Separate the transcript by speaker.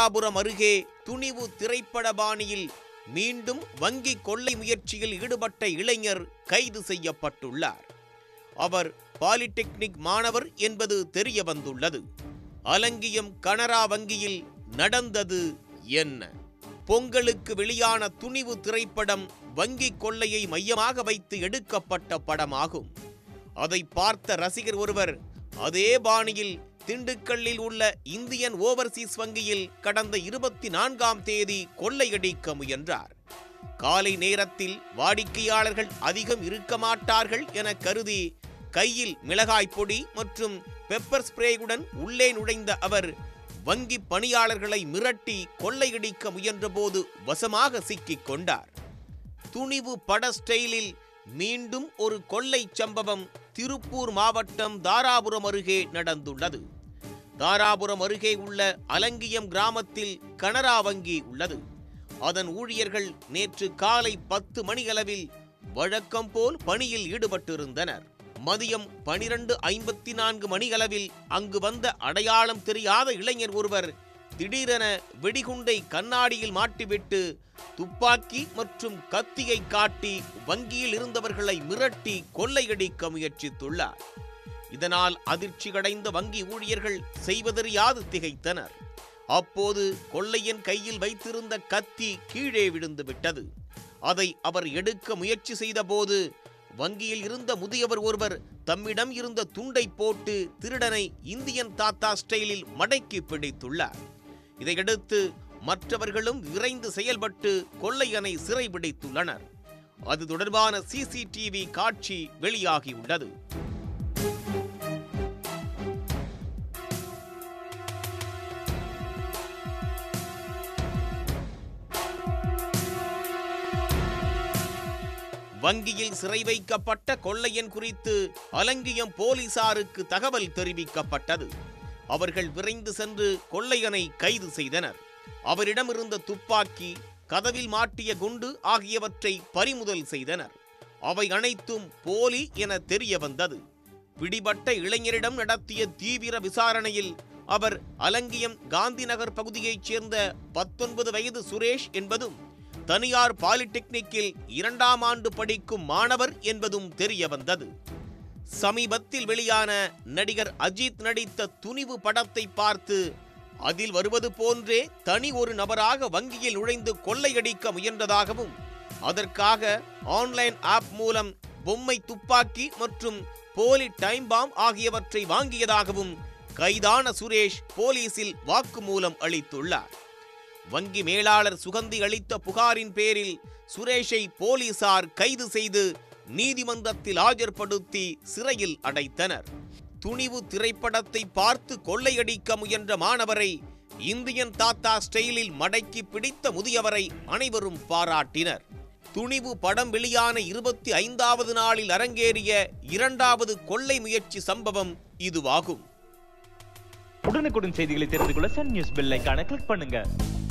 Speaker 1: தாராபுரம் அருகே துணிவு திரைப்பட பாணியில் மீண்டும் வங்கி கொள்ளை முயற்சியில் ஈடுபட்ட இளைஞர் கைது செய்யப்பட்டுள்ளார் அவர் பாலிடெக்னிக் மாணவர் என்பது தெரிய வந்துள்ளது அலங்கியம் கனரா வங்கியில் நடந்தது என்ன பொங்கலுக்கு வெளியான துணிவு திரைப்படம் வங்கி கொள்ளையை மையமாக வைத்து எடுக்கப்பட்ட படமாகும் அதை பார்த்த ரசிகர் ஒருவர் அதே பாணியில் திண்டுக்கல்லில் உள்ள இந்தியன் ஓவர்சீஸ் வங்கியில் கடந்த இருபத்தி நான்காம் தேதி கொள்ளையடிக்க முயன்றார் காலை நேரத்தில் வாடிக்கையாளர்கள் அதிகம் இருக்க மாட்டார்கள் என கருதி கையில் மிளகாய் பொடி மற்றும் பெப்பர் ஸ்ப்ரேயுடன் உள்ளே நுழைந்த அவர் வங்கி பணியாளர்களை மிரட்டி கொள்ளையடிக்க முயன்றபோது வசமாக சிக்கிக் கொண்டார் துணிவு பட ஸ்டைலில் மீண்டும் ஒரு கொள்ளை சம்பவம் திருப்பூர் மாவட்டம் தாராபுரம் அருகே நடந்துள்ளது தாராபுரம் அருகே உள்ள அலங்கியம் கிராமத்தில் கனரா வங்கி உள்ளது அதன் ஊழியர்கள் நேற்று காலை பத்து மணியளவில் வழக்கம் போல் பணியில் ஈடுபட்டிருந்தனர் மதியம் பனிரெண்டு ஐம்பத்தி நான்கு மணியளவில் அங்கு வந்த அடையாளம் தெரியாத இளைஞர் ஒருவர் திடீரென வெடிகுண்டை கண்ணாடியில் மாட்டிவிட்டு துப்பாக்கி மற்றும் கத்தியை காட்டி வங்கியில் இருந்தவர்களை மிரட்டி கொள்ளையடிக்க முயற்சித்துள்ளார் இதனால் அதிர்ச்சியடைந்த வங்கி ஊழியர்கள் செய்வதறியாது திகைத்தனர் அப்போது கொள்ளையன் கையில் வைத்திருந்த கத்தி கீழே விழுந்து விட்டது அதை அவர் எடுக்க முயற்சி செய்தபோது வங்கியில் இருந்த முதியவர் ஒருவர் தம்மிடம் இருந்த துண்டை போட்டு திருடனை இந்தியன் தாத்தா ஸ்டைலில் மடக்கி பிடித்துள்ளார் இதையடுத்து மற்றவர்களும் விரைந்து செயல்பட்டு கொள்ளையனை சிறைபிடித்துள்ளனர் அது தொடர்பான சிசிடிவி காட்சி வெளியாகியுள்ளது வங்கியில் சிறை வைக்கப்பட்ட கொள்ளையன் குறித்து அலங்கியம் போலீசாருக்கு தகவல் தெரிவிக்கப்பட்டது அவர்கள் விரைந்து சென்று கொள்ளையனை கைது செய்தனர் அவரிடமிருந்த துப்பாக்கி கதவில் மாட்டிய குண்டு ஆகியவற்றை பறிமுதல் செய்தனர் அவை அனைத்தும் போலி என தெரிய வந்தது பிடிபட்ட இளைஞரிடம் நடத்திய தீவிர விசாரணையில் அவர் அலங்கியம் காந்தி நகர் பகுதியைச் சேர்ந்த பத்தொன்பது வயது சுரேஷ் என்பதும் தனியார் பாலிடெக்னிக்கில் இரண்டாம் ஆண்டு படிக்கும் மாணவர் என்பதும் தெரிய வந்தது சமீபத்தில் வெளியான நடிகர் அஜித் நடித்த துணிவு படத்தை பார்த்து அதில் வருவது போன்றே தனி ஒரு நபராக வங்கியில் நுழைந்து கொள்ளையடிக்க முயன்றதாகவும் அதற்காக ஆன்லைன் ஆப் மூலம் பொம்மை துப்பாக்கி மற்றும் போலி டைம் பாம் ஆகியவற்றை வாங்கியதாகவும் கைதான சுரேஷ் போலீசில் வாக்குமூலம் அளித்துள்ளார் வங்கி மேலாளர் சுகந்தி அளித்த புகாரின் பேரில் சுரேஷை போலீசார் கைது செய்து நீதிமன்றத்தில் ஆஜர்படுத்தி சிறையில் அடைத்தனர் துணிவு திரைப்படத்தை பார்த்து கொள்ளையடிக்க முயன்ற மாணவரை இந்தியன் தாத்தா ஸ்டைலில் மடக்கி பிடித்த முதியவரை அனைவரும் பாராட்டினர் துணிவு படம் வெளியான இருபத்தி ஐந்தாவது நாளில் அரங்கேறிய இரண்டாவது கொள்ளை முயற்சி சம்பவம் இதுவாகும்
Speaker 2: உடனுக்குடன் செய்திகளை தெரிந்து கொள்ள சன் நியூஸ் பெல் ஐகானை கிளிக் பண்ணுங்க